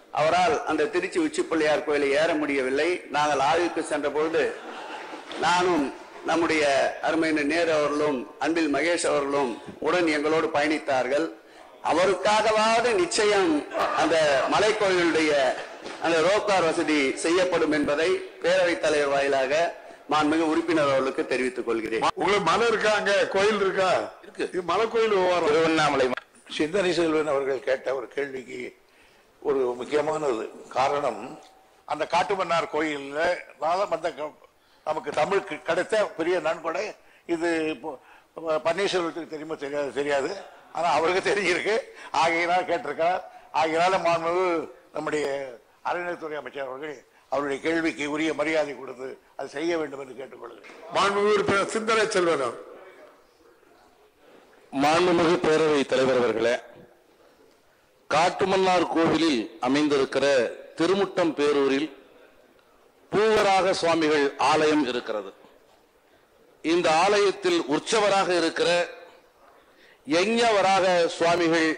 அவரால் அந்த திருச்சி உச்சிப்பிள்ளையார் கோயிலை ஏற முடியவில்லை நாங்கள் ஆய்வுக்கு சென்ற பொழுது நானும் நம்முடைய அருமையினர் நேரு அவர்களும் அன்பில் மகேஷ் அவர்களும் உடன் எங்களோடு பயணித்தார்கள் அவருக்காகவாவது நிச்சயம் அந்த மலைக்கோயிலுடைய அந்த ரோப்கார் வசதி செய்யப்படும் என்பதை பேரவைத் தலைவர் வாயிலாக மாண்புமிகு உறுப்பினர் அவர்களுக்கு தெரிவித்துக் கொள்கிறேன் உங்களுக்கு மலை இருக்கா அங்க கோயில் இருக்கா இருக்கு. இது மலை கோயில் விவகாரம் திருவண்ணாமலை சிந்தனை செல்வன் அவர்கள் கேட்ட ஒரு கேள்விக்கு ஒரு முக்கியமானது காரணம் அந்த காட்டுமன்னார் கோயில்ல நாளம் அந்த க- நமக்கு தமிழ் கி- கிடைத்த பெரிய நன்கொடை இது இப்போ பன்னீர்செல்வத்துக்கு தெரியுமா தெரியாது தெரியாது ஆனா அவருக்கு தெரிஞ்சிருக்கு ஆகையினால் கேட்டிருக்கார் ஆகையினால மாண்பு நம்முடைய அறநிலைத்துறை அமைச்சர் அவர்கள் அவருடைய கேள்விக்கு உரிய மரியாதை கொடுத்து அதை செய்ய வேண்டும் என்று கேட்டுக்கொள்கிறேன் மாண்புமிகு உறுப்பினர் சிந்தனை செல்வன் அவர். மாண்புமிகு பேரவைத் தலைவர் அவர்களே காட்டுமன்னார் கோவிலில் அமைந்திருக்கிற திருமுட்டம் பேரூரில் பூவராக சுவாமிகள் ஆலயம் இருக்கிறது இந்த ஆலயத்தில் உற்சவராக இருக்கிற யஞவராக சுவாமிகள்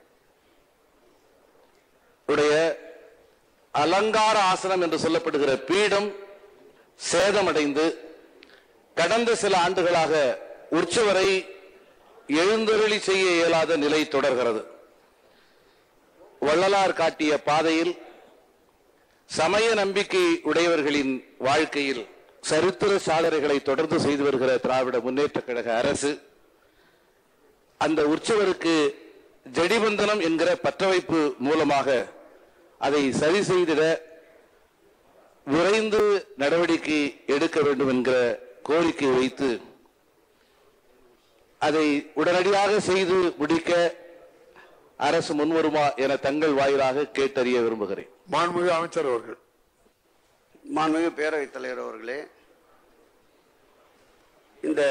உடைய அலங்கார ஆசனம் என்று சொல்லப்படுகிற பீடம் சேதமடைந்து கடந்த சில ஆண்டுகளாக உற்சவரை எழுந்தருளி செய்ய இயலாத நிலை தொடர்கிறது வள்ளலார் காட்டிய பாதையில் சமய நம்பிக்கை உடையவர்களின் வாழ்க்கையில் சரித்திர சாதனைகளை தொடர்ந்து செய்து வருகிற திராவிட முன்னேற்ற கழக அரசு அந்த உற்சவருக்கு ஜடிபந்தனம் என்கிற பற்றவைப்பு மூலமாக அதை சரி செய்திட விரைந்து நடவடிக்கை எடுக்க வேண்டும் என்கிற கோரிக்கை வைத்து அதை உடனடியாக செய்து முடிக்க அரசு முன்வருமா என தங்கள் வாயிலாக கேட்டறிய விரும்புகிறேன் மாண்புமிகு அமைச்சர் அவர்கள் மாண்புமிகு பேரவைத் தலைவர் அவர்களே இந்த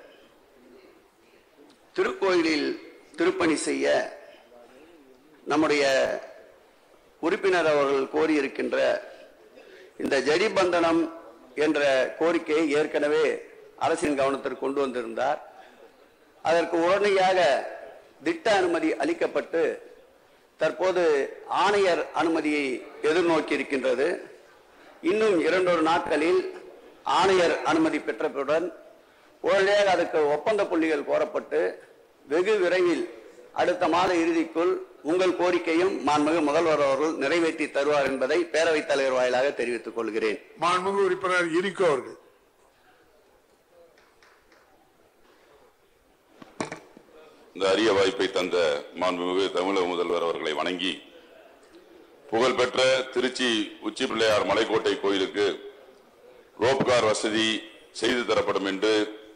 திருக்கோயிலில் திருப்பணி செய்ய நம்முடைய உறுப்பினர் அவர்கள் கோரியிருக்கின்ற இந்த ஜடிபந்தனம் என்ற கோரிக்கையை ஏற்கனவே அரசின் கவனத்திற்கு கொண்டு வந்திருந்தார் அதற்கு உடனடியாக திட்ட அனுமதி அளிக்கப்பட்டு தற்போது ஆணையர் அனுமதியை எதிர்நோக்கி இருக்கின்றது இன்னும் இரண்டொரு நாட்களில் ஆணையர் அனுமதி பெற்றவுடன் உடனடியாக அதுக்கு ஒப்பந்த புள்ளிகள் கோரப்பட்டு வெகு விரைவில் அடுத்த மாத இறுதிக்குள் உங்கள் கோரிக்கையும் மாண்புமிகு முதல்வர் அவர்கள் நிறைவேற்றி தருவார் என்பதை பேரவைத் தலைவர் வாயிலாக தெரிவித்துக் கொள்கிறேன் மாண்புமிகு உறுப்பினர் இனிக்கோ அவர்கள் இந்த அரிய வாய்ப்பை தந்த மாண்புமிகு தமிழக முதல்வர் அவர்களை வணங்கி புகழ்பெற்ற திருச்சி உச்சி பிள்ளையார் மலைக்கோட்டை கோயிலுக்கு ரோப்கார் வசதி செய்து தரப்படும் என்று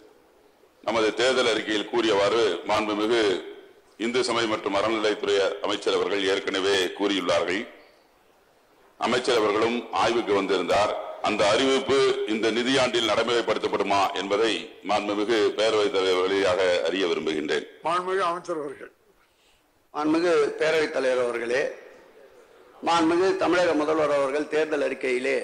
நமது தேர்தல் அறிக்கையில் கூறியவாறு மாண்புமிகு இந்து சமய மற்றும் அறநிலைத்துறை அமைச்சர் அவர்கள் ஏற்கனவே கூறியுள்ளார்கள் அமைச்சர் அவர்களும் ஆய்வுக்கு வந்திருந்தார் அந்த அறிவிப்பு இந்த நிதியாண்டில் நடைமுறைப்படுத்தப்படுமா என்பதை மாண்புமிகு பேரவைத் தலைவர் வழியாக அறிய விரும்புகின்றேன் மாண்புமிகு அமைச்சர் அவர்கள் மாண்புமிகு பேரவைத் தலைவர் அவர்களே மாண்புமிகு தமிழக முதல்வர் அவர்கள் தேர்தல் அறிக்கையிலே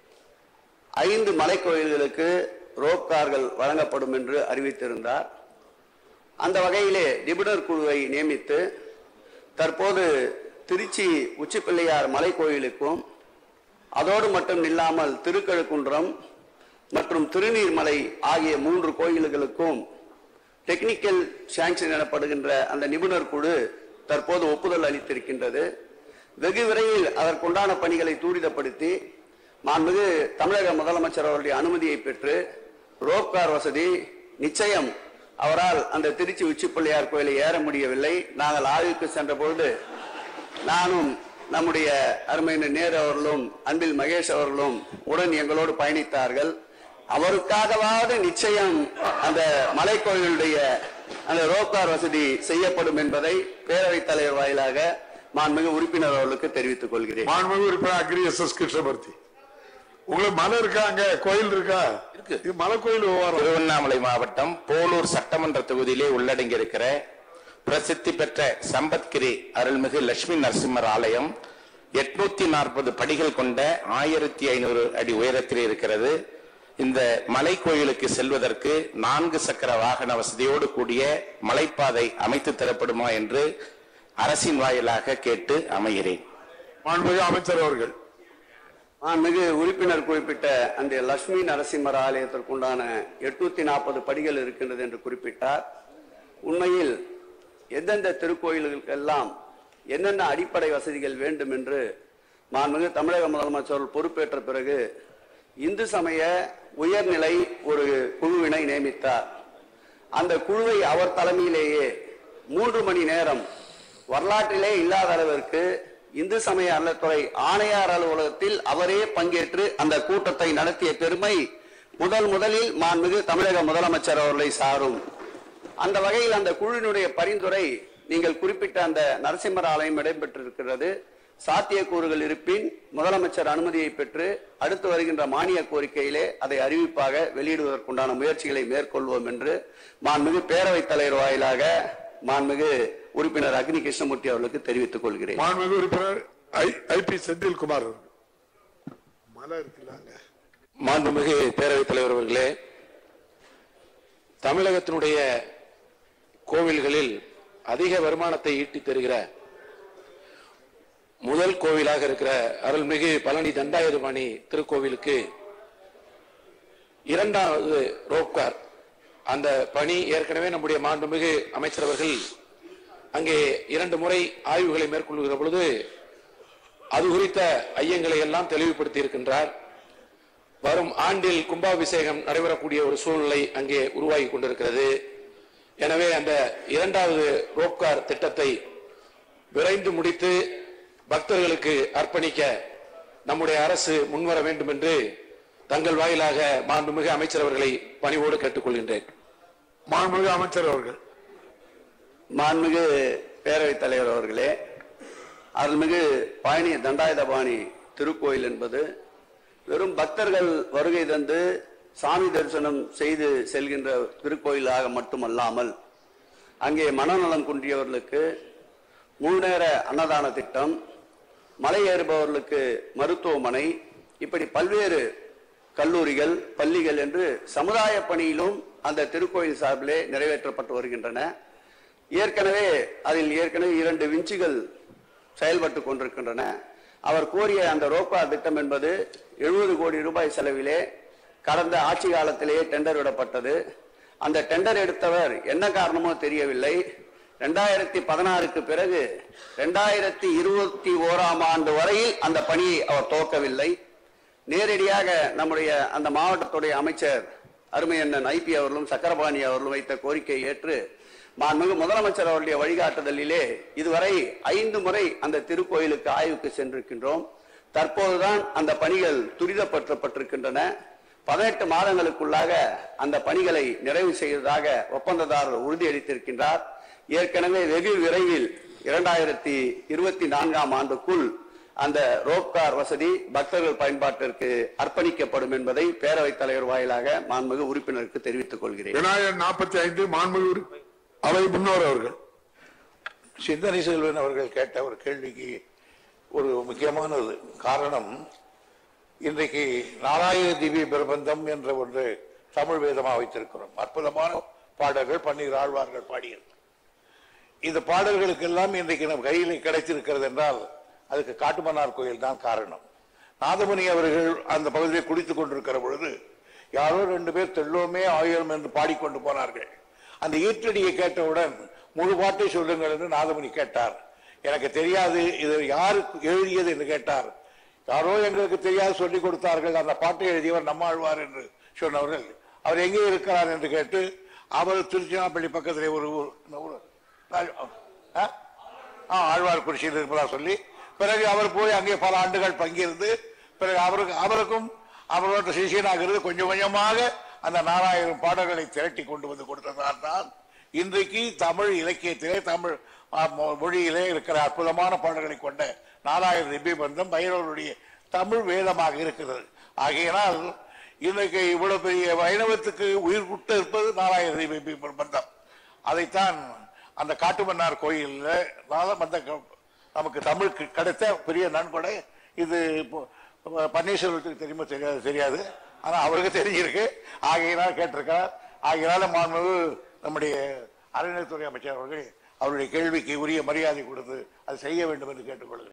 ஐந்து மலைக்கோயில்களுக்கு ரோப் கார்கள் வழங்கப்படும் என்று அறிவித்திருந்தார் அந்த வகையிலே நிபுணர் குழுவை நியமித்து தற்போது திருச்சி உச்சிப்பிள்ளையார் மலைக்கோயிலுக்கும் அதோடு மட்டும் நில்லாமல் திருக்கழுக்குன்றம் மற்றும் திருநீர்மலை ஆகிய மூன்று கோயில்களுக்கும் டெக்னிக்கல் சாங்ஷன் எனப்படுகின்ற அந்த நிபுணர் குழு தற்போது ஒப்புதல் அளித்திருக்கின்றது வெகு விரைவில் அதற்குண்டான பணிகளை துரிதப்படுத்தி மாண்புமிகு தமிழக முதலமைச்சர் அவருடைய அனுமதியை பெற்று ரோப்கார் வசதி நிச்சயம் அவரால் அந்த திருச்சி உச்சிப்பிள்ளையார் கோயிலை ஏற முடியவில்லை நாங்கள் ஆய்வுக்கு சென்ற பொழுது நானும் நம்முடைய அருமையினர் நேரு அவர்களும் அன்பில் மகேஷ் அவர்களும் உடன் எங்களோடு பயணித்தார்கள் அவருக்காகவாவது நிச்சயம் அந்த மலைக்கோயிலுடைய அந்த ரோப்கார் வசதி செய்யப்படும் என்பதை பேரவைத் தலைவர் வாயிலாக மாண்புமிகு உறுப்பினர் அவர்களுக்கு தெரிவித்துக் கொள்கிறேன் மாண்புமிகு உறுப்பினர் அக்ரி எஸ் எஸ் கிருஷ்ணமூர்த்தி உங்களுக்கு மலை இருக்கா அங்க கோயில் இருக்கா இருக்கு. இது மலை கோயில் விவகாரம் திருவண்ணாமலை மாவட்டம் போலூர் சட்டமன்ற தொகுதியிலே உள்ளடங்கி இருக்கிற பிரசித்தி பெற்ற சம்பத்கிரி அருள்மிகு லட்சுமி நரசிம்மர் ஆலயம் எட்நூத்தி நாற்பது படிகள் கொண்ட ஆயிரத்தி ஐநூறு அடி உயரத்தில் இருக்கிறது இந்த மலை கோயிலுக்கு செல்வதற்கு நான்கு சக்கர வாகன வசதியோடு கூடிய மலைப்பாதை அமைத்து தரப்படுமா என்று அரசின் வாயிலாக கேட்டு அமைகிறேன் மாண்புமிகு அமைச்சர் அவர்கள் மாண்புமிகு உறுப்பினர் குறிப்பிட்ட அந்த லட்சுமி நரசிம்மர் ஆலயத்திற்குண்டான எட்நூத்தி நாற்பது படிகள் இருக்கின்றது என்று குறிப்பிட்டார் உண்மையில் எந்தெந்த திருக்கோயில்களுக்கெல்லாம் என்னென்ன அடிப்படை வசதிகள் வேண்டும் என்று மாண்புமிகு தமிழக முதலமைச்சர் பொறுப்பேற்ற பிறகு இந்து சமய உயர்நிலை ஒரு குழுவினை நியமித்தார் அந்த குழுவை அவர் தலைமையிலேயே மூன்று மணி நேரம் வரலாற்றிலே இல்லாத அளவிற்கு இந்து சமய அறநிலைத்துறை ஆணையார் அலுவலகத்தில் அவரே பங்கேற்று அந்த கூட்டத்தை நடத்திய பெருமை முதல் முதலில் மாண்புமிகு தமிழக முதலமைச்சர் அவர்களை சாரும் அந்த வகையில் அந்த குழுவினுடைய பரிந்துரை நீங்கள் குறிப்பிட்ட அந்த நரசிம்மர் ஆலயம் இடம்பெற்றிருக்கிறது சாத்தியக்கூறுகள் இருப்பின் முதலமைச்சர் அனுமதியை பெற்று அடுத்து வருகின்ற மானிய கோரிக்கையிலே அதை அறிவிப்பாக வெளியிடுவதற்குண்டான முயற்சிகளை மேற்கொள்வோம் என்று மாண்புமிகு பேரவைத் தலைவர் வாயிலாக மாண்புமிகு உறுப்பினர் அக்னி கிருஷ்ணமூர்த்தி அவர்களுக்கு தெரிவித்துக் கொள்கிறேன் மாண்புமிகு உறுப்பினர் ஐ பி செந்தில்குமார் அவர்கள் மலை இருக்குல்ல அங்க மாண்புமிகு பேரவைத் தலைவர் அவர்களே தமிழகத்தினுடைய கோவில்களில் அதிக வருமானத்தை ஈட்டித் தருகிற முதல் கோவிலாக இருக்கிற அருள்மிகு பழனி தண்டாயுதபாணி திருக்கோவிலுக்கு இரண்டாவது ரோப்கார் அந்த பணி ஏற்கனவே நம்முடைய மாண்புமிகு அமைச்சர் அவர்கள் அங்கே இரண்டு முறை ஆய்வுகளை மேற்கொள்கிற பொழுது அது குறித்த ஐயங்களை எல்லாம் தெளிவுபடுத்தி இருக்கின்றார் வரும் ஆண்டில் கும்பாபிஷேகம் நடைபெறக்கூடிய ஒரு சூழ்நிலை அங்கே உருவாகி கொண்டிருக்கிறது எனவே அந்த இரண்டாவது ரோப்கார் திட்டத்தை விரைந்து முடித்து பக்தர்களுக்கு அர்ப்பணிக்க நம்முடைய அரசு முன்வர வேண்டும் என்று தங்கள் வாயிலாக மாண்புமிகு அமைச்சர் அவர்களை பணிவோடு கேட்டுக்கொள்கின்றேன் மாண்புமிகு அமைச்சர் அவர்கள் மாண்புமிகு பேரவைத் தலைவர் அவர்களே அருள்மிகு பழனி தண்டாயுதபாணி திருக்கோயில் என்பது வெறும் பக்தர்கள் வருகை தந்து சாமி தரிசனம் செய்து செல்கின்ற திருக்கோயிலாக மட்டுமல்லாமல் அங்கே மனநலம் குன்றியவர்களுக்கு முழு நேர அன்னதான திட்டம் மலை ஏறுபவர்களுக்கு மருத்துவமனை இப்படி பல்வேறு கல்லூரிகள் பள்ளிகள் என்று சமுதாய பணியிலும் அந்த திருக்கோயில் சார்பிலே நிறைவேற்றப்பட்டு வருகின்றன ஏற்கனவே அதில் ஏற்கனவே இரண்டு விஞ்சுகள் செயல்பட்டு கொண்டிருக்கின்றன அவர் கோரிய அந்த ரோப்பா திட்டம் என்பது எழுபது கோடி ரூபாய் செலவிலே கடந்த ஆட்சி காலத்திலேயே டெண்டர் விடப்பட்டது அந்த டெண்டர் எடுத்தவர் என்ன காரணமோ தெரியவில்லை ரெண்டாயிரத்தி பதினாறுக்கு பிறகு ரெண்டாயிரத்தி இருபத்தி ஓராம் ஆண்டு வரையில் அந்த பணியை அவர் துவக்கவில்லை நேரடியாக நம்முடைய அந்த மாவட்டத்துடைய அமைச்சர் அருமையண்ணன் ஐபி அவர்களும் சக்கரபாணி அவர்களும் வைத்த கோரிக்கையை ஏற்று மாண்புமிகு முதலமைச்சர் அவருடைய வழிகாட்டுதலிலே இதுவரை ஐந்து முறை அந்த திருக்கோயிலுக்கு ஆய்வுக்கு சென்றிருக்கின்றோம் தற்போதுதான் அந்த பணிகள் துரிதப்படுத்தப்பட்டிருக்கின்றன பதினெட்டு மாதங்களுக்குள்ளாக அந்த பணிகளை நிறைவு செய்வதாக ஒப்பந்ததாரர் உறுதியளித்திருக்கின்றார் ஏற்கனவே வெகு விரைவில் இரண்டாயிரத்தி இருபத்தி நான்காம் ஆண்டுக்குள் அந்த ரோப்கார் வசதி பக்தர்கள் பயன்பாட்டிற்கு அர்ப்பணிக்கப்படும் என்பதை பேரவைத் தலைவர் வாயிலாக மாண்புமிகு உறுப்பினருக்கு தெரிவித்துக் கொள்கிறேன் விநாயகர் நாற்பத்தி ஐந்து மாண்புமிகு உறு- அவை முன்னோர் அவர்கள் சிந்தனை செல்வன் அவர்கள் கேட்ட ஒரு கேள்விக்கு ஒரு முக்கியமானது காரணம் இன்றைக்கு நாராயண திவ்ய பிரபந்தம் என்ற ஒன்று தமிழ் வேதமாக வைத்திருக்கிறோம் அற்புதமான பாடல்கள் பன்னீர் ஆழ்வார்கள் பாடியது இந்த பாடல்களுக்கெல்லாம் இன்றைக்கு நம் கையில் கிடைத்திருக்கிறது என்றால் அதுக்கு காட்டுமன்னார் கோயில் தான் காரணம் நாதமுனி அவர்கள் அந்த பகுதியில் குடித்துக் கொண்டிருக்கிற பொழுது யாரோ ரெண்டு பேர் தெல்லோமே ஆயிரம் என்று பாடிக்கொண்டு போனார்கள் அந்த ஈற்றடியை கேட்டவுடன் முழு பாட்டை சொல்லுங்கள் என்று நாதமுனி கேட்டார் எனக்கு தெரியாது இது யாரு எழுதியது என்று கேட்டார் யாரோ எங்களுக்கு தெரியாது சொல்லிக் கொடுத்தார்கள் அந்த பாட்டை எழுதியவர் நம்மாழ்வார் என்று சொன்னவர்கள் அவர் எங்கே இருக்கிறார் என்று கேட்டு அவர் திருச்சினாப்பள்ளி பக்கத்திலே ஒரு ஊர் என்ன ஊர்? ஆ? ஆ, ஆழ்வார்குறிச்சியில் இருப்பதா சொல்லி பிறகு அவர் போய் அங்கே பல ஆண்டுகள் பங்கிருந்து பிறகு அவருக்கு அவருக்கும் அவரோட சிஷியனாக இருந்து கொஞ்சம் கொஞ்சமாக அந்த நாலாயிரம் பாடல்களை திரட்டி கொண்டு வந்து கொடுத்ததால் தான் இன்றைக்கு தமிழ் இலக்கியத்திலே தமிழ் ஆ, மொ- மொழியிலே இருக்கிற அற்புதமான பாடல்களை கொண்ட நாலாயிரம் திவ்யபந்தம் பைரவருடைய தமிழ் வேதமாக இருக்கிறது ஆகையினால் இன்றைக்கு இவ்வளவு பெரிய வைணவத்துக்கு உயிர் விட்டு இருப்பது நாலாயிரம் திவ்ய பந்தம் அதைத்தான் அந்த காட்டுமன்னார் கோயில்ல நாள- அந்த க- நமக்கு தமிழ் கி- கிடைத்த பெரிய நன்கொடை இது இப்போ பன்னீர்செல்வத்துக்கு தெரியுமா தெரியாது தெரியாது ஆனா அவருக்கு தெரிஞ்சிருக்கு ஆகையினால் கேட்டிருக்கார் ஆகையினால மாண்புமிகு நம்முடைய அறநிலைத்துறை அமைச்சர் அவர்கள் அவருடைய கேள்விக்கு உரிய மரியாதை கொடுத்து அதை செய்ய வேண்டும் என்று கேட்டுக்கொள்கிறேன்